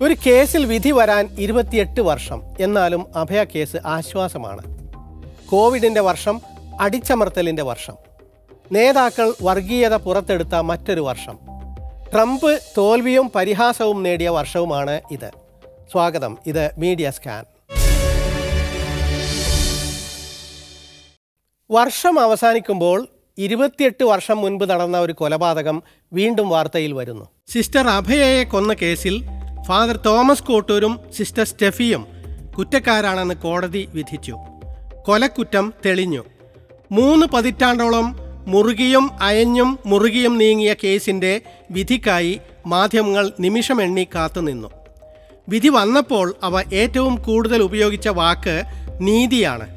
ഒരു കേസിൽ വിധി വരാൻ ഇരുപത്തിയെട്ട് വർഷം എന്നാലും അഭയ കേസ് ആശ്വാസമാണ് കോവിഡിൻ്റെ വർഷം അടിച്ചമർത്തലിൻ്റെ വർഷം നേതാക്കൾ വർഗീയത പുറത്തെടുത്ത മറ്റൊരു വർഷം ട്രംപ് തോൽവിയും പരിഹാസവും നേടിയ വർഷവുമാണ് ഇത് സ്വാഗതം ഇത് മീഡിയ സ്കാൻ വർഷം അവസാനിക്കുമ്പോൾ ഇരുപത്തിയെട്ട് വർഷം മുൻപ് നടന്ന ഒരു കൊലപാതകം വീണ്ടും വാർത്തയിൽ വരുന്നു സിസ്റ്റർ അഭയയെ കൊന്ന കേസിൽ ഫാദർ തോമസ് കോട്ടൂരും സിസ്റ്റർ സ്റ്റെഫിയും കുറ്റക്കാരാണെന്ന് കോടതി വിധിച്ചു കൊലക്കുറ്റം തെളിഞ്ഞു മൂന്ന് പതിറ്റാണ്ടോളം മുറുകിയും അയഞ്ഞും മുറുകിയും നീങ്ങിയ കേസിൻ്റെ വിധിക്കായി മാധ്യമങ്ങൾ നിമിഷമെണ്ണി കാത്തുനിന്നു വിധി വന്നപ്പോൾ അവ ഏറ്റവും കൂടുതൽ ഉപയോഗിച്ച വാക്ക് നീതിയാണ്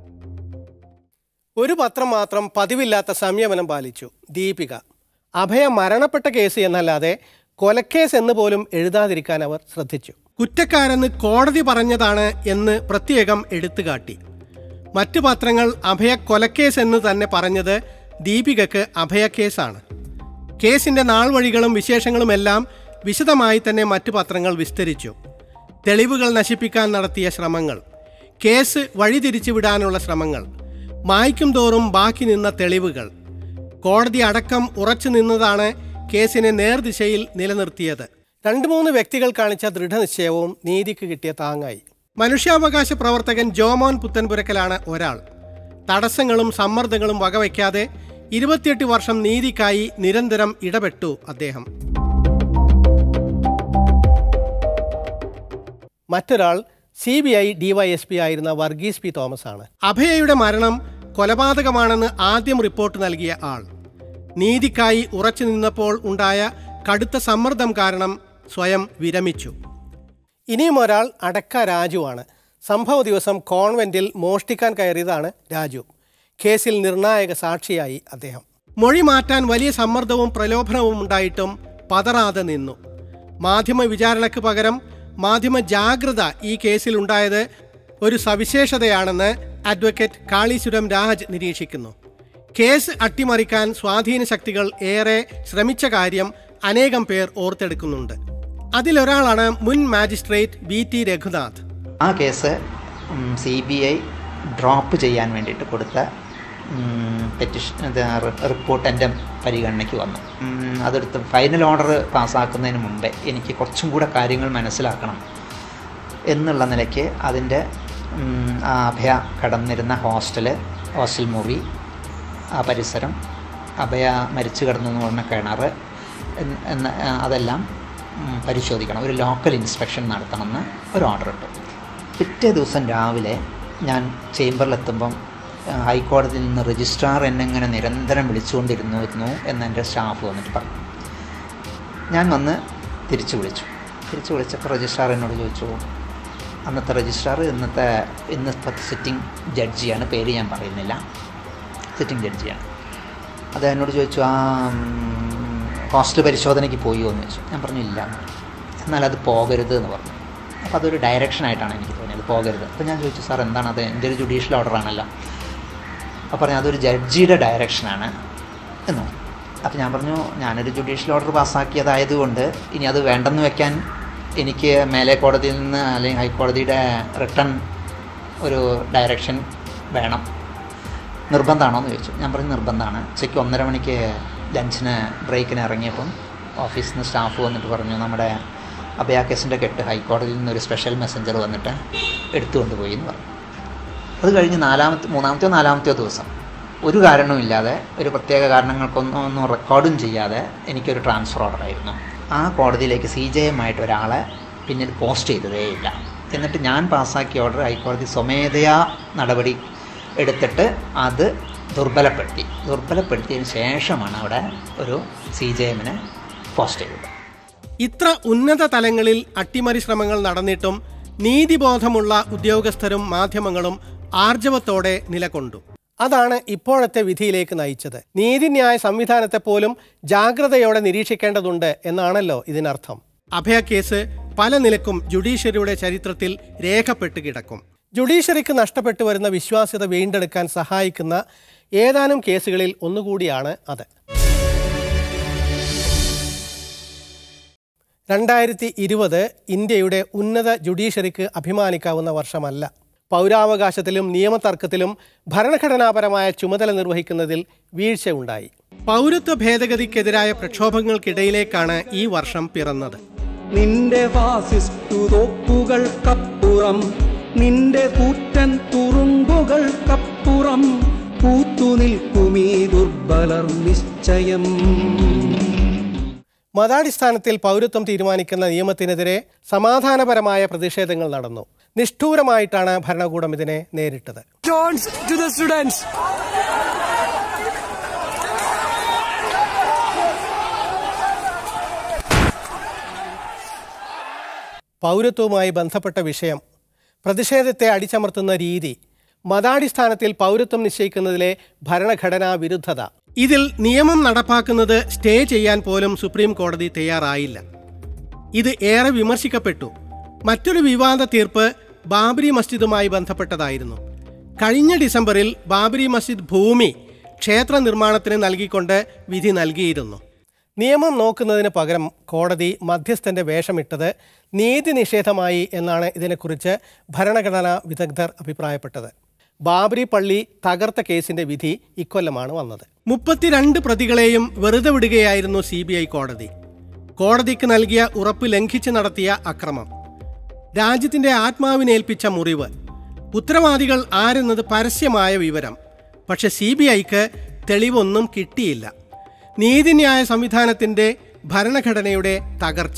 ഒരു പത്രം മാത്രം പതിവില്ലാത്ത സംയമനം പാലിച്ചു ദീപിക അഭയ മരണപ്പെട്ട കേസ് എന്നല്ലാതെ കൊലക്കേസ് എന്ന് പോലും എഴുതാതിരിക്കാൻ അവർ ശ്രദ്ധിച്ചു കുറ്റക്കാരെന്ന് കോടതി പറഞ്ഞതാണ് എന്ന് പ്രത്യേകം എടുത്തുകാട്ടി മറ്റു പത്രങ്ങൾ അഭയ കൊലക്കേസ് എന്ന് തന്നെ പറഞ്ഞത് ദീപികക്ക് അഭയക്കേസാണ് കേസിന്റെ നാൾ വഴികളും വിശേഷങ്ങളുമെല്ലാം വിശദമായി തന്നെ മറ്റു പത്രങ്ങൾ വിസ്തരിച്ചു തെളിവുകൾ നശിപ്പിക്കാൻ നടത്തിയ ശ്രമങ്ങൾ കേസ് വഴിതിരിച്ചു വിടാനുള്ള ശ്രമങ്ങൾ മായ്ക്കും തോറും ബാക്കി നിന്ന തെളിവുകൾ കോടതി അടക്കം ഉറച്ചു നിന്നതാണ് കേസിനെ നേർദിശയിൽ നിലനിർത്തിയത് രണ്ട് മൂന്ന് വ്യക്തികൾ കാണിച്ച ദൃഢനിശ്ചയവും നീതിക്ക് കിട്ടിയ താങ്ങായി മനുഷ്യാവകാശ പ്രവർത്തകൻ ജോമോൻ പുത്തൻപുരക്കലാണ് ഒരാൾ തടസ്സങ്ങളും സമ്മർദ്ദങ്ങളും വകവയ്ക്കാതെ ഇരുപത്തിയെട്ട് വർഷം നീതിക്കായി നിരന്തരം ഇടപെട്ടു അദ്ദേഹം മറ്റൊരാൾ സി ബി ഐ ഡിവൈഎസ്പി ആയിരുന്ന വർഗീസ് പി തോമസ് ആണ് അഭയയുടെ മരണം കൊലപാതകമാണെന്ന് ആദ്യം റിപ്പോർട്ട് നൽകിയ ആൾ നീതിക്കായി ഉറച്ചു നിന്നപ്പോൾ ഉണ്ടായ കടുത്ത സമ്മർദ്ദം കാരണം സ്വയം വിരമിച്ചു ഇനിയും ഒരാൾ അടക്ക രാജുവാണ് സംഭവ ദിവസം കോൺവെന്റിൽ മോഷ്ടിക്കാൻ കയറിയതാണ് രാജു കേസിൽ നിർണായക സാക്ഷിയായി അദ്ദേഹം മൊഴി മാറ്റാൻ വലിയ സമ്മർദ്ദവും പ്രലോഭനവും ഉണ്ടായിട്ടും പതറാതെ നിന്നു മാധ്യമ വിചാരണയ്ക്ക് പകരം മാധ്യമ ജാഗ്രത ഈ കേസിൽ ഉണ്ടായത് ഒരു സവിശേഷതയാണെന്ന് അഡ്വക്കേറ്റ് കാളീസുരം രാജ് നിരീക്ഷിക്കുന്നു കേസ് അട്ടിമറിക്കാൻ സ്വാധീന ശക്തികൾ ഏറെ ശ്രമിച്ച കാര്യം അനേകം പേർ ഓർത്തെടുക്കുന്നുണ്ട് അതിലൊരാളാണ് മുൻ മാജിസ്ട്രേറ്റ് ബി ടി രഘുനാഥ് ആ case C B I drop ചെയ്യാൻ വേണ്ടിയിട്ട് കൊടുത്ത പെറ്റിഷൻ റിപ്പോർട്ട് എൻ്റെ പരിഗണനയ്ക്ക് വന്നു ഉം, അതെടുത്ത് ഫൈനൽ ഓർഡർ പാസ്സാക്കുന്നതിന് മുമ്പേ എനിക്ക് കുറച്ചും കൂടെ കാര്യങ്ങൾ മനസ്സിലാക്കണം എന്നുള്ള നിലയ്ക്ക് അതിൻ്റെ ഉം, ആ അഭയ കടന്നിരുന്ന ഹോസ്റ്റല് ഹോസ്റ്റൽ മുറി ആ പരിസരം അഭയ മരിച്ചു കിടന്നു എന്ന് പറഞ്ഞ കിണർ എന്ന് എന്ന ആ, അതെല്ലാം ഉം, പരിശോധിക്കണം ഒരു ലോക്കൽ ഇൻസ്പെക്ഷൻ നടത്തണമെന്ന് ഒരു ഓർഡർ ഇട്ടു പിറ്റേ ദിവസം രാവിലെ ഞാൻ ചേംബറിലെത്തുമ്പം ആ, ഹൈക്കോടതിയിൽ നിന്ന് രജിസ്ട്രാർ എന്നെ ഇങ്ങനെ നിരന്തരം വിളിച്ചുകൊണ്ടിരുന്നു എന്ന് എൻ്റെ സ്റ്റാഫ് വന്നിട്ട് പറഞ്ഞു ഞാൻ വന്ന് തിരിച്ചു വിളിച്ചു തിരിച്ചു വിളിച്ചപ്പോൾ രജിസ്ട്രാർ എന്നോട് ചോദിച്ചു അന്നത്തെ രജിസ്ട്രാർ ഇന്നത്തെ ഇന്നത്തെ സിറ്റിംഗ് ജഡ്ജിയാണ് പേര് ഞാൻ പറയുന്നില്ല സിറ്റിംഗ് ജഡ്ജിയാണ് അത് എന്നോട് ചോദിച്ചു ആ ഹോസ്റ്റൽ പരിശോധനയ്ക്ക് പോയോ എന്ന് ചോദിച്ചു ഞാൻ പറഞ്ഞു ഇല്ല എന്ന് പറഞ്ഞു. എന്നാൽ അത് പോകരുത് എന്ന് പറഞ്ഞു അപ്പോൾ അതൊരു ഡയറക്ഷനായിട്ടാണ് എനിക്ക് തോന്നിയത് പോകരുത് അപ്പോൾ ഞാൻ ചോദിച്ചു സാർ എന്താണ് അത് എൻ്റെ ഒരു ജുഡീഷ്യൽ ഓർഡറാണല്ലോ അപ്പോൾ പറഞ്ഞു അതൊരു ജഡ്ജിയുടെ ഡയറക്ഷനാണ് എന്നു അപ്പോൾ ഞാൻ പറഞ്ഞു ഞാനൊരു ജുഡീഷ്യൽ ഓർഡർ പാസ്സാക്കിയതായതുകൊണ്ട് ഇനി അത് വേണ്ടെന്ന് വെക്കാൻ എനിക്ക് മേലെ കോടതിയിൽ നിന്ന് അല്ലെങ്കിൽ ഹൈക്കോടതിയുടെ റിട്ടേൺ ഒരു ഡയറക്ഷൻ വേണം നിർബന്ധമാണോ എന്ന് ചോദിച്ചു ഞാൻ പറഞ്ഞു നിർബന്ധമാണ് ഉച്ചയ്ക്ക് ഒന്നര മണിക്ക് ലഞ്ചിന് ബ്രേക്കിന് ഇറങ്ങിയപ്പം ഓഫീസിൽ നിന്ന് സ്റ്റാഫ് വന്നിട്ട് പറഞ്ഞു നമ്മുടെ അഭയ കേസിൻ്റെ കെട്ട് ഹൈക്കോടതിയിൽ നിന്ന് ഒരു സ്പെഷ്യൽ മെസ്സഞ്ചർ വന്നിട്ട് എടുത്തുകൊണ്ട് പോയി എന്ന് പറഞ്ഞു അത് കഴിഞ്ഞ് നാലാമത്തെ മൂന്നാമത്തെയോ നാലാമത്തെയോ ദിവസം ഒരു കാരണവുമില്ലാതെ ഒരു പ്രത്യേക കാരണങ്ങൾക്കൊന്നും ഒന്നും റെക്കോർഡും ചെയ്യാതെ എനിക്കൊരു ട്രാൻസ്ഫർ ഓർഡർ ആയിരുന്നു ആ കോടതിയിലേക്ക് സി ജെ എം ആയിട്ട് ഒരാളെ പിന്നീട് പോസ്റ്റ് ചെയ്തതേയില്ല എന്നിട്ട് ഞാൻ പാസ്സാക്കിയ ഓർഡർ ഹൈക്കോടതി സ്വമേധയാ നടപടി എടുത്തിട്ട് അത് ദുർബലപ്പെടുത്തി ദുർബലപ്പെടുത്തിയതിന് ശേഷമാണ് അവിടെ ഒരു സി ജെ എമ്മിനെ പോസ്റ്റ് ചെയ്തത് ഇത്ര ഉന്നത തലങ്ങളിൽ അട്ടിമറി ശ്രമങ്ങൾ നടന്നിട്ടും നീതിബോധമുള്ള ഉദ്യോഗസ്ഥരും മാധ്യമങ്ങളും ആർജവത്തോടെ നിലകൊണ്ടു അതാണ് ഇപ്പോഴത്തെ വിധിയിലേക്ക് നയിച്ചത് നീതിന്യായ സംവിധാനത്തെ പോലും ജാഗ്രതയോടെ നിരീക്ഷിക്കേണ്ടതുണ്ട് എന്നാണല്ലോ ഇതിനർത്ഥം അഭയ കേസ് പല നിലക്കും ജുഡീഷ്യറിയുടെ ചരിത്രത്തിൽ രേഖപ്പെട്ട് കിടക്കും ജുഡീഷ്യറിക്ക് നഷ്ടപ്പെട്ടു വരുന്ന വിശ്വാസ്യത വീണ്ടെടുക്കാൻ സഹായിക്കുന്ന ഏതാനും കേസുകളിൽ ഒന്നുകൂടിയാണ് അത് രണ്ടായിരത്തി ഇരുപത് ഇന്ത്യയുടെ ഉന്നത ജുഡീഷ്യറിക്ക് അഭിമാനിക്കാവുന്ന വർഷമല്ല പൗരാവകാശത്തിലും നിയമതർക്കത്തിലും ഭരണഘടനാപരമായ ചുമതല നിർവഹിക്കുന്നതിൽ വീഴ്ചയുണ്ടായി പൗരത്വ ഭേദഗതിക്കെതിരായ പ്രക്ഷോഭങ്ങൾക്കിടയിലേക്കാണ് ഈ വർഷം പിറന്നത് നിന്റെ വാസിസ്റ്റു തോക്കുകൾക്കപ്പുറം നിന്റെ കൂറ്റൻ തുറുങ്കുകൾക്കപ്പുറം പൂത്തു നിൽക്കുമീ ദുർബലർ നിശ്ചയം മതാടിസ്ഥാനത്തിൽ പൗരത്വം തീരുമാനിക്കുന്ന നിയമത്തിനെതിരെ സമാധാനപരമായ പ്രതിഷേധങ്ങൾ നടന്നു നിഷ്ഠൂരമായിട്ടാണ് ഭരണകൂടം ഇതിനെ നേരിട്ടത് Stones to the students. പൗരത്വവുമായി ബന്ധപ്പെട്ട വിഷയം പ്രതിഷേധത്തെ അടിച്ചമർത്തുന്ന രീതി മതാടിസ്ഥാനത്തിൽ പൗരത്വം നിശ്ചയിക്കുന്നതിലെ ഭരണഘടനാ വിരുദ്ധത ഇതിൽ നിയമം നടപ്പാക്കുന്നത് സ്റ്റേ ചെയ്യാൻ പോലും സുപ്രീം കോടതി തയ്യാറായില്ല ഇത് ഏറെ വിമർശിക്കപ്പെട്ടു മറ്റൊരു വിവാദ തീർപ്പ് ബാബരി മസ്ജിദുമായി ബന്ധപ്പെട്ടതായിരുന്നു കഴിഞ്ഞ ഡിസംബറിൽ ബാബരി മസ്ജിദ് ഭൂമി ക്ഷേത്ര നിർമ്മാണത്തിന് നൽകിക്കൊണ്ട് വിധി നൽകിയിരുന്നു നിയമം നോക്കുന്നതിന് പകരം കോടതി മധ്യസ്ഥന്റെ വേഷമിട്ടത് നീതി നിഷേധമായി എന്നാണ് ഇതിനെക്കുറിച്ച് ഭരണഘടനാ വിദഗ്ധർ അഭിപ്രായപ്പെട്ടത് ബാബരി പള്ളി തകർത്ത കേസിന്റെ വിധി ഇക്കൊല്ലമാണ് വന്നത് മുപ്പത്തിരണ്ട് പ്രതികളെയും വെറുതെ വിടുകയായിരുന്നു സി കോടതി കോടതിക്ക് നൽകിയ ഉറപ്പ് ലംഘിച്ച് നടത്തിയ അക്രമം രാജ്യത്തിന്റെ ആത്മാവിനേൽപ്പിച്ച മുറിവ് ഉത്തരവാദികൾ ആരെന്നത് പരസ്യമായ വിവരം പക്ഷെ സി ബി ഐക്ക് തെളിവൊന്നും കിട്ടിയില്ല നീതിന്യായ സംവിധാനത്തിന്റെ ഭരണഘടനയുടെ തകർച്ച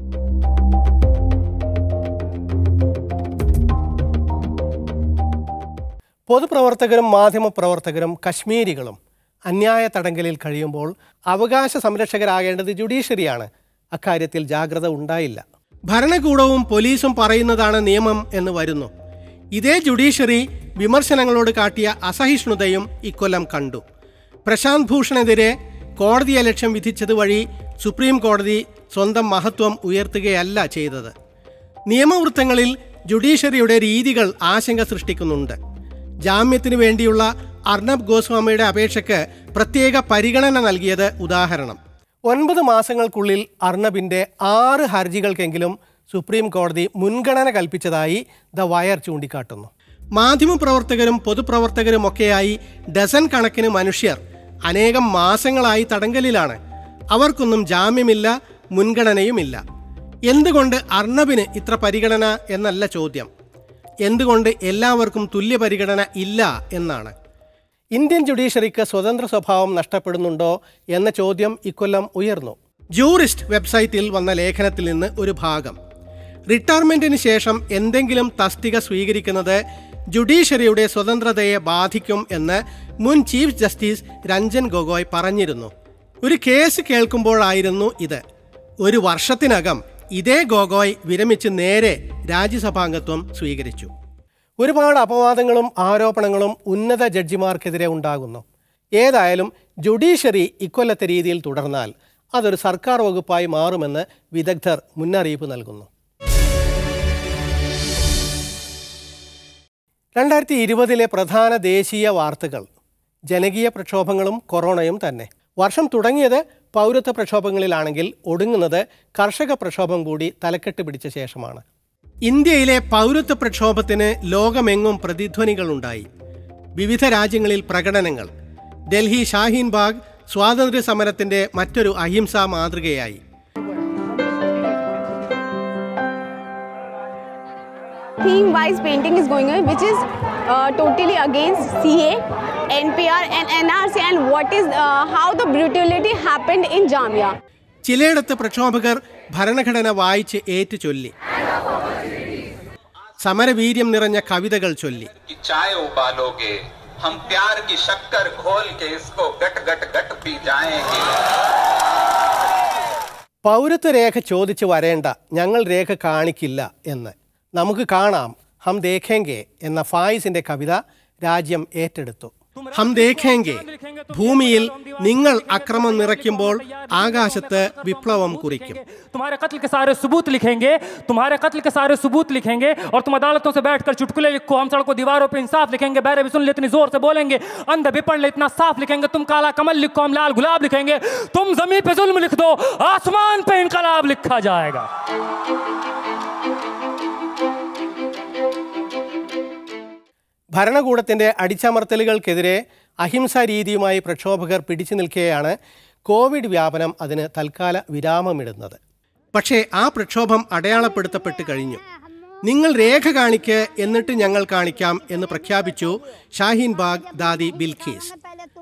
പൊതുപ്രവർത്തകരും മാധ്യമപ്രവർത്തകരും കശ്മീരികളും അന്യായ തടങ്കലിൽ കഴിയുമ്പോൾ അവകാശ സംരക്ഷകരാകേണ്ടത് ജുഡീഷ്യറിയാണ് അക്കാര്യത്തിൽ ജാഗ്രത ഉണ്ടായില്ല ഭരണകൂടവും പോലീസും പറയുന്നതാണ് നിയമം എന്ന് വരുന്നു ഇതേ ജുഡീഷ്യറി വിമർശനങ്ങളോട് കാട്ടിയ അസഹിഷ്ണുതയും ഇക്കൊല്ലം കണ്ടു പ്രശാന്ത് ഭൂഷണെതിരെ കോടതിയെ ലക്ഷ്യം വിധിച്ചത് വഴി സുപ്രീം കോടതി സ്വന്തം മഹത്വം ഉയർത്തുകയല്ല ചെയ്തത് നിയമവൃത്തങ്ങളിൽ ജുഡീഷ്യറിയുടെ രീതികൾ ആശങ്ക സൃഷ്ടിക്കുന്നുണ്ട് ജാമ്യത്തിനു വേണ്ടിയുള്ള അർണബ് ഗോസ്വാമിയുടെ അപേക്ഷയ്ക്ക് പ്രത്യേക പരിഗണന നൽകിയത് ഉദാഹരണം ഒൻപത് മാസങ്ങൾക്കുള്ളിൽ അർണബിന്റെ ആറ് ഹർജികൾക്കെങ്കിലും സുപ്രീം കോടതി മുൻഗണന കൽപ്പിച്ചതായി ദ വയർ ചൂണ്ടിക്കാട്ടുന്നു മാധ്യമപ്രവർത്തകരും പൊതുപ്രവർത്തകരുമൊക്കെയായി ഡസൻ കണക്കിന് മനുഷ്യർ അനേകം മാസങ്ങളായി തടങ്കലിലാണ് അവർക്കൊന്നും ജാമ്യമില്ല മുൻഗണനയുമില്ല എന്തുകൊണ്ട് അർണബിന് ഇത്ര പരിഗണന എന്നല്ല ചോദ്യം എന്തുകൊണ്ട് എല്ലാവർക്കും തുല്യ പരിഗണന ഇല്ല എന്നാണ് ഇന്ത്യൻ ജുഡീഷ്യറിക്ക് സ്വതന്ത്ര സ്വഭാവം നഷ്ടപ്പെടുന്നുണ്ടോ എന്ന ചോദ്യം ഇക്കൊല്ലം ഉയർന്നു ജൂറിസ്റ്റ് വെബ്സൈറ്റിൽ വന്ന ലേഖനത്തിൽ നിന്ന് ഒരു ഭാഗം റിട്ടയർമെന്റിന് ശേഷം എന്തെങ്കിലും തസ്തിക സ്വീകരിക്കുന്നത് ജുഡീഷ്യറിയുടെ സ്വതന്ത്രതയെ ബാധിക്കും എന്ന് മുൻ ചീഫ് ജസ്റ്റിസ് രഞ്ജൻ ഗൊഗോയ് പറഞ്ഞിരുന്നു ഒരു കേസ് കേൾക്കുമ്പോഴായിരുന്നു ഇത് ഒരു വർഷത്തിനകം ഇതേ ഗൊഗോയ് വിരമിച്ച് നേരെ രാജ്യസഭാംഗത്വം സ്വീകരിച്ചു ഒരുപാട് അപവാദങ്ങളും ആരോപണങ്ങളും ഉന്നത ജഡ്ജിമാർക്കെതിരെ ഉണ്ടാകുന്നു ഏതായാലും ജുഡീഷ്യറി ഇക്കൊല്ലത്തെ രീതിയിൽ തുടർന്നാൽ അതൊരു സർക്കാർ വകുപ്പായി മാറുമെന്ന് വിദഗ്ധർ മുന്നറിയിപ്പ് നൽകുന്നു രണ്ടായിരത്തി ഇരുപതിലെ പ്രധാന ദേശീയ വാർത്തകൾ ജനകീയ പ്രക്ഷോഭങ്ങളും കൊറോണയും തന്നെ വർഷം തുടങ്ങിയത് പൗരത്വ പ്രക്ഷോഭങ്ങളിലാണെങ്കിൽ ഒടുങ്ങുന്നത് കർഷക പ്രക്ഷോഭം കൂടി തലക്കെട്ട് പിടിച്ച ശേഷമാണ് ഇന്ത്യയിലെ പൗരത്വ പ്രക്ഷോഭത്തിന് ലോകമെങ്ങും പ്രതിധ്വനികളുണ്ടായി വിവിധ രാജ്യങ്ങളിൽ പ്രകടനങ്ങൾ ഡൽഹി ഷാഹീൻ ബാഗ് സ്വാതന്ത്ര്യ സമരത്തിന്റെ മറ്റൊരു അഹിംസാ മാതൃകയായി theme wise painting is going on which is uh, totally against CA, NPR and NRC and what is uh, how the brutality happened in Jamia. ചിലയിടത്ത് പ്രക്ഷോഭകർ ഭരണഘടന വായിച്ച് ഏറ്റു ചൊല്ലി സമരവീര്യം നിറഞ്ഞ കവിതകൾ ചൊല്ലി की चाय उबालोगे हम प्यार की शक्कर घोल के इसको गट गट गट पी जाएंगे പൗരത്വ രേഖ ചോദിച്ചു വരേണ്ട ഞങ്ങൾ രേഖ കാണിക്കില്ല എന്ന് നമുക്ക് കാണാം ഹം ദേഖേങ്കെ എന്ന ഫായിസിന്റെ കവിത രാജ്യം ഏറ്റെടുത്തു ഹം ദേഖേങ്കെ ഭൂമിയിൽ നിങ്ങൾ അക്രമം നിറയ്ക്കുമ്പോൾ ആകാശത്ത് വിപ്ലവം കുറിക്കും तुम्हारे कत्ल के सारे सबूत लिखेंगे तुम्हारे कत्ल के सारे सबूत लिखेंगे और तुम अदालतों से बैठकर चुटकुले लिखो हम सड़कों दीवारों पे इंसाफ लिखेंगे बैरे भी सुन ले इतनी जोर से बोलेंगे अंधे भी पढ़ ले इतना साफ लिखेंगे तुम काला कमल लिखो हम लाल गुलाब लिखेंगे तुम जमीन पे जुल्म लिख दो आसमान पे इनकलाब लिखा जाएगा ഭരണകൂടത്തിന്റെ അടിച്ചമർത്തലുകൾക്കെതിരെ അഹിംസാ രീതിയുമായി പ്രക്ഷോഭകർ പിടിച്ചു നിൽക്കുകയാണ് കോവിഡ് വ്യാപനം അതിന് തൽക്കാല വിരാമമിടുന്നത് പക്ഷേ ആ പ്രക്ഷോഭം അടയാളപ്പെടുത്തപ്പെട്ട് കഴിഞ്ഞു നിങ്ങൾ രേഖ കാണിക്ക് എന്നിട്ട് ഞങ്ങൾ കാണിക്കാം എന്ന് പ്രഖ്യാപിച്ചു ഷാഹീൻ ബാഗ് ദാദി ബിൽഖീസ്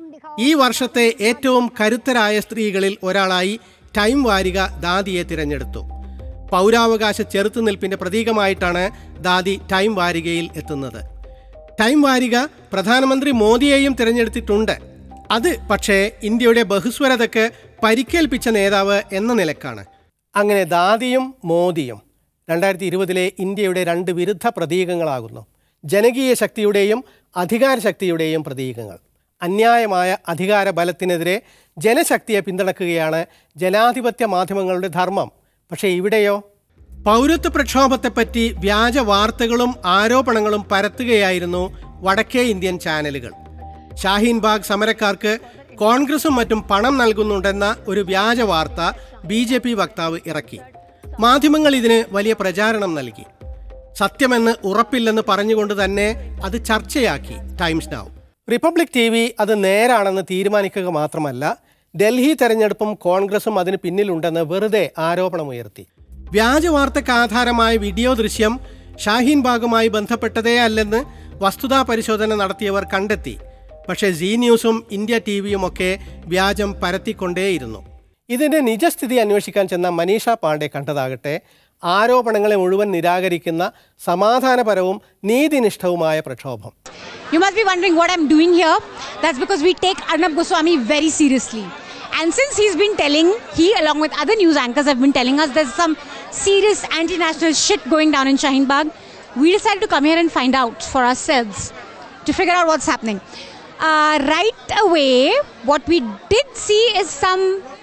ഈ വർഷത്തെ ഏറ്റവും കരുത്തരായ സ്ത്രീകളിൽ ഒരാളായി ടൈം വാരിക ദാദിയെ തിരഞ്ഞെടുത്തു പൗരാവകാശ ചെറുത്തുനിൽപ്പിന്റെ പ്രതീകമായിട്ടാണ് ദാദി ടൈം വാരികയിൽ എത്തുന്നത് ടൈം വാരിക പ്രധാനമന്ത്രി മോദിയെയും തിരഞ്ഞെടുത്തിട്ടുണ്ട് അത് പക്ഷേ ഇന്ത്യയുടെ ബഹുസ്വരതയ്ക്ക് പരിക്കേൽപ്പിച്ച നേതാവ് എന്ന നിലക്കാണ് അങ്ങനെ ദാദിയും മോദിയും രണ്ടായിരത്തി ഇരുപതിലെ ഇന്ത്യയുടെ രണ്ട് വിരുദ്ധ പ്രതീകങ്ങളാകുന്നു ജനകീയ ശക്തിയുടെയും അധികാര ശക്തിയുടെയും പ്രതീകങ്ങൾ അന്യായമായ അധികാര ബലത്തിനെതിരെ ജനശക്തിയെ പിന്തുണക്കുകയാണ് ജനാധിപത്യ മാധ്യമങ്ങളുടെ ധർമ്മം പക്ഷേ ഇവിടെയോ പൗരത്വ പ്രക്ഷോഭത്തെപ്പറ്റി വ്യാജ വാർത്തകളും ആരോപണങ്ങളും പരത്തുകയായിരുന്നു വടക്കേ ഇന്ത്യൻ ചാനലുകൾ ഷാഹീൻ ബാഗ് സമരക്കാർക്ക് കോൺഗ്രസും മറ്റും പണം നൽകുന്നുണ്ടെന്ന ഒരു വ്യാജ വാർത്ത ബി ജെ പി വക്താവ് ഇറക്കി മാധ്യമങ്ങൾ ഇതിന് വലിയ പ്രചാരണം നൽകി സത്യമെന്ന് ഉറപ്പില്ലെന്ന് പറഞ്ഞുകൊണ്ട് തന്നെ അത് ചർച്ചയാക്കി Times Now Republic T V അത് നേരാണെന്ന് തീരുമാനിക്കുക മാത്രമല്ല ഡൽഹി തെരഞ്ഞെടുപ്പും കോൺഗ്രസും അതിന് പിന്നിലുണ്ടെന്ന് വെറുതെ ആരോപണമുയർത്തി വ്യാജ വാർത്തയ്ക്ക് ആധാരമായ വീഡിയോ ദൃശ്യം ഷാഹീൻ ബാഗുമായി ബന്ധപ്പെട്ടതേ അല്ലെന്ന് വസ്തുതാ പരിശോധന നടത്തിയവർ കണ്ടെത്തി പക്ഷേ സി ന്യൂസും ഇന്ത്യ ടി വിയും ഒക്കെ വ്യാജം പരത്തിക്കൊണ്ടേയിരുന്നു ഇതിന്റെ നിജസ്ഥിതി അന്വേഷിക്കാൻ ചെന്ന മനീഷ പാണ്ഡെ കണ്ടതാകട്ടെ ആരോപണങ്ങളെ മുഴുവൻ നിരാകരിക്കുന്ന സമാധാനപരവും നീതിനിഷ്ഠവുമായ പ്രക്ഷോഭം You must be wondering what I'm doing here. That's because we take Arnab Goswami very seriously. And since he's been telling, he along with other news anchors have been telling us there's some serious anti-national shit going down in Shaheen Bagh, we decided to come here and find out for ourselves to figure out what's happening. Uh, right away, what we did see is some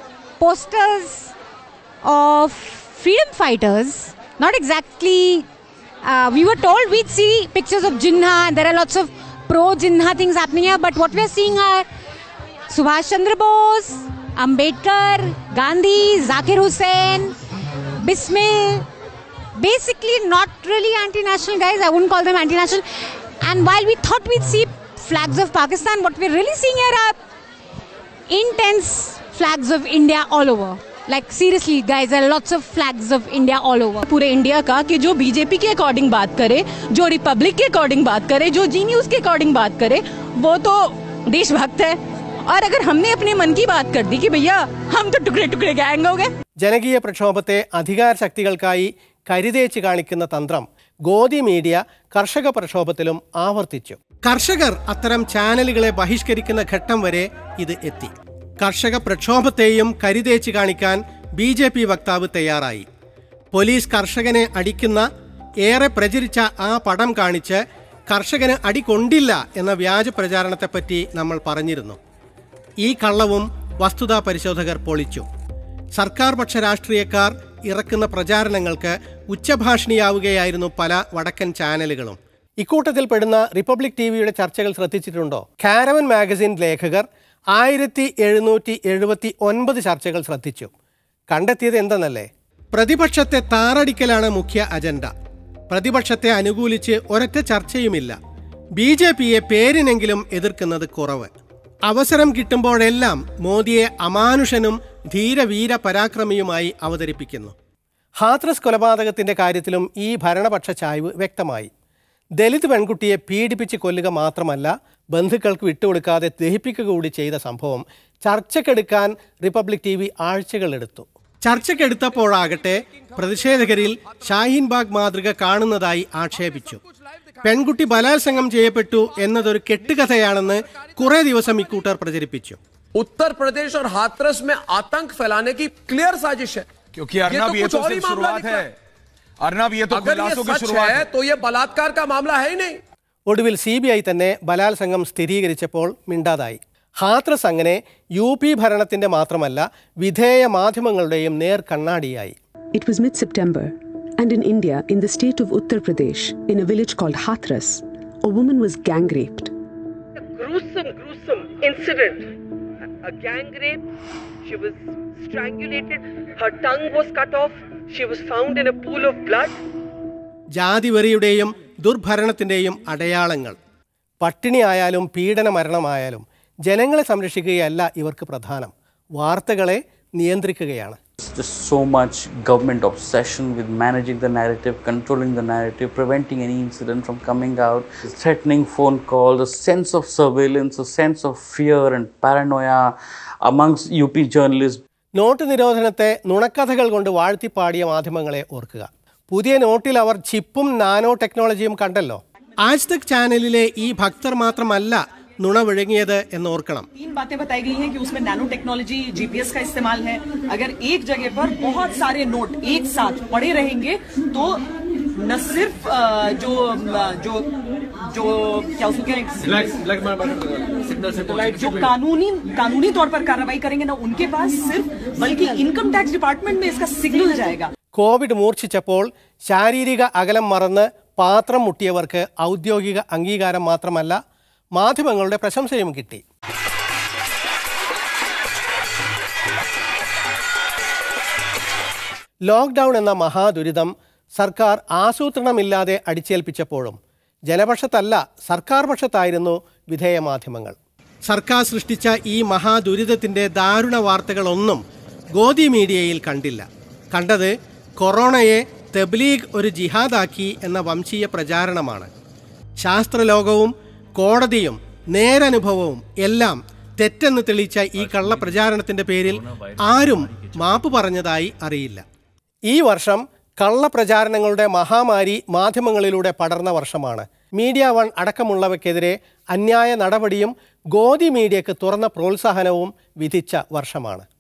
posters of freedom fighters. Not exactly. Uh, we were told we'd see pictures of Jinnah, and there are lots of pro Jinnah things happening here. But what we're seeing are Subhash Chandra Bose, Ambedkar, Gandhi, Zakir Hussain, Bismil. Basically, not really anti-national guys. I wouldn't call them anti-national. And while we thought we'd see flags of Pakistan, what we're really seeing here are intense flags of India all over. Like seriously, guys, there are lots of flags of India all over. पूरे India का कि जो BJP के according बात करे जो Republic के according बात करे जो जी न्यूज के अकॉर्डिंग बात करे वो तो देशभक्त है और अगर हमने अपने मन की बात कर दी कि भैया हम तो टुकड़े टुकड़े गैंग हो गए ജനകീയ പ്രക്ഷോഭത്തെ അധികാര ശക്തികൾക്കായി കരിതേച്ച് കാണിക്കുന്ന തന്ത്രം ഗോദി മീഡിയ കർഷക പ്രക്ഷോഭത്തിലും ആവർത്തിച്ചു കർഷകർ അത്തരം ചാനലുകളെ ബഹിഷ്കരിക്കുന്ന ഘട്ടം വരെ ഇത് എത്തി കർഷക പ്രക്ഷോഭത്തെയും കരിതേച്ച് കാണിക്കാൻ ബി ജെ പി വക്താവ് തയ്യാറായി പോലീസ് കർഷകനെ അടിക്കുന്ന ഏറെ പ്രചരിച്ച ആ പടം കാണിച്ച് കർഷകന് അടി കൊണ്ടില്ല എന്ന വ്യാജ പ്രചാരണത്തെപ്പറ്റി നമ്മൾ പറഞ്ഞിരുന്നു ഈ കള്ളവും വസ്തുതാ പരിശോധകർ പൊളിച്ചു സർക്കാർ പക്ഷ രാഷ്ട്രീയക്കാർ ഇറക്കുന്ന പ്രചാരണങ്ങൾക്ക് ഉച്ചഭാഷിണിയാവുകയായിരുന്നു പല വടക്കൻ ചാനലുകളും ഇക്കൂട്ടത്തിൽ പെടുന്ന റിപ്പബ്ലിക് ടി വിയുടെ ചർച്ചകൾ ശ്രദ്ധിച്ചിട്ടുണ്ടോ കാരവൻ മാഗസിൻ ലേഖകർ ആയിരത്തി എഴുന്നൂറ്റി എഴുപത്തി ഒൻപത് ചർച്ചകൾ ശ്രദ്ധിച്ചു കണ്ടെത്തിയത് എന്തെന്നല്ലേ പ്രതിപക്ഷത്തെ താറടിക്കലാണ് മുഖ്യ അജണ്ട പ്രതിപക്ഷത്തെ അനുകൂലിച്ച് ഒരൊറ്റ ചർച്ചയുമില്ല ബി ജെ പിയെ പേരിനെങ്കിലും എതിർക്കുന്നത് കുറവ് അവസരം കിട്ടുമ്പോഴെല്ലാം മോദിയെ അമാനുഷനും ധീരവീര പരാക്രമിയുമായി അവതരിപ്പിക്കുന്നു ഹാത്രസ് കൊലപാതകത്തിന്റെ കാര്യത്തിലും ഈ ഭരണപക്ഷ ചായ്വ് വ്യക്തമായി ദലിത് പെൺകുട്ടിയെ പീഡിപ്പിച്ച് കൊല്ലുക മാത്രമല്ല ബന്ധുക്കൾക്ക് വിട്ടുകൊടുക്കാതെ ദഹിപ്പിക്കുക കൂടി ചെയ്ത സംഭവം ചർച്ചക്കെടുക്കാൻ റിപ്പബ്ലിക് ടി വി ആഴ്ചകളെടുത്തു ചർച്ചക്കെടുത്തപ്പോഴാകട്ടെ പ്രതിഷേധകരിൽ ഷാഹീൻ ബാഗ് മാതൃക കാണുന്നതായി ആക്ഷേപിച്ചു പെൺകുട്ടി ബലാത്സംഗം ചെയ്യപ്പെട്ടു എന്നതൊരു കെട്ടുകഥയാണെന്ന് കുറെ ദിവസം ഇക്കൂട്ടർ പ്രചരിപ്പിച്ചു उत्तर प्रदेश और हाथरस में आतंक फैलाने की क्लियर साजिश है क्योंकि अर्नब ये तो कुछ और ही सिर्फ मामला शुरुआत निकला। है अर्नब ये तो अगर ये खुलासों की सच शुरुआत है है तो ये बलात्कार का मामला है ही नहीं ഒടുവിൽ സി ബി ഐ തന്നെ ബലാത്സംഗം സ്ഥിരീകരിച്ചപ്പോൾ മിണ്ടാതായി ഹാത്രസ് അങ്ങനെ യു പി ഭരണത്തിൻ്റെ മാത്രമല്ല വിധേയ മാധ്യമങ്ങളുടെയും നേർ കണ്ണാടിയായി It was mid September, and in India, in the state of Uttar Pradesh, in a village called Hathras, a woman was gang raped. gruesome, gruesome incident. A gang rape. She was strangulated. Her tongue was cut off. She was found in a pool of blood. ജാതിവെറിയുടെയും ദുർഭരണത്തിൻ്റെയും അടയാളങ്ങൾ പട്ടിണിയായാലും പീഡന മരണമായാലും ജനങ്ങളെ സംരക്ഷിക്കുകയല്ല ഇവർക്ക് പ്രധാനം വാർത്തകളെ നിയന്ത്രിക്കുകയാണ് There's so much government obsession with managing the narrative, controlling the narrative, preventing any incident from coming out, threatening phone calls, a sense of surveillance, a sense of fear and paranoia amongst UP journalists. Note നിരോധനത്തെ നുണക്കഥകൾ കൊണ്ട് വാഴ്ത്തിപ്പാടിയ മാധ്യമങ്ങളെ ഓർക്കുക പുതിയ നോട്ടിൽ അവർ ചിപ്പും nano ടെക്നോളജിയും കണ്ടല്ലോ ആജ് തക് ചാനലിലെ ഈ ഭക്തർ മാത്രമല്ല നുണ വിഴുങ്ങിയത് എന്നോർക്കണം तीन बातें बताई गई हैं कि उसमें नैनो टेक्नोलॉजी जीपीएस का इस्तेमाल है अगर एक जगह पर बहुत सारे नोट एक साथ पड़े रहेंगे तो न सिर्फ अ, जो अ, जो जो क्या उसको कहें जो कानूनी कानूनी तौर पर कार्रवाई करेंगे ना उनके पास सिर्फ बल्कि इनकम टैक्स डिपार्टमेंट में इसका सिग्नल जाएगा കോവിഡ് മൂർച്ഛിച്ചപ്പോൾ ശാരീരിക അകലം മറന്ന് പാത്രം മുട്ടിയവർക്ക് ഔദ്യോഗിക അംഗീകാരം മാത്രമല്ല മാധ്യമങ്ങളുടെ പ്രശംസയും കിട്ടി ലോക്ക്ഡൗൺ എന്ന മഹാദുരിതം സർക്കാർ ആസൂത്രണമില്ലാതെ അടിച്ചേൽപ്പിച്ചപ്പോഴും ജനപക്ഷത്തല്ല സർക്കാർ പക്ഷത്തായിരുന്നു വിധേയ മാധ്യമങ്ങൾ സർക്കാർ സൃഷ്ടിച്ച ഈ മഹാദുരിതത്തിൻ്റെ ദാരുണ വാർത്തകളൊന്നും ഗോദി മീഡിയയിൽ കണ്ടില്ല കണ്ടത് കൊറോണയെ തെബ്ലീഗ് ഒരു ജിഹാദാക്കി എന്ന വംശീയ പ്രചാരണമാണ് ശാസ്ത്രലോകവും കോടതിയും നേരനുഭവവും എല്ലാം തെറ്റെന്ന് തെളിയിച്ച ഈ കള്ളപ്രചാരണത്തിന്റെ പേരിൽ ആരും മാപ്പ് പറഞ്ഞതായി അറിയില്ല ഈ വർഷം കള്ളപ്രചാരണങ്ങളുടെ മഹാമാരി മാധ്യമങ്ങളിലൂടെ പടർന്ന വർഷമാണ് മീഡിയ വൺ അടക്കമുള്ളവയ്ക്കെതിരെ അന്യായ നടപടിയും ഗോദി മീഡിയക്ക് തുറന്ന പ്രോത്സാഹനവും വിധിച്ച വർഷമാണ്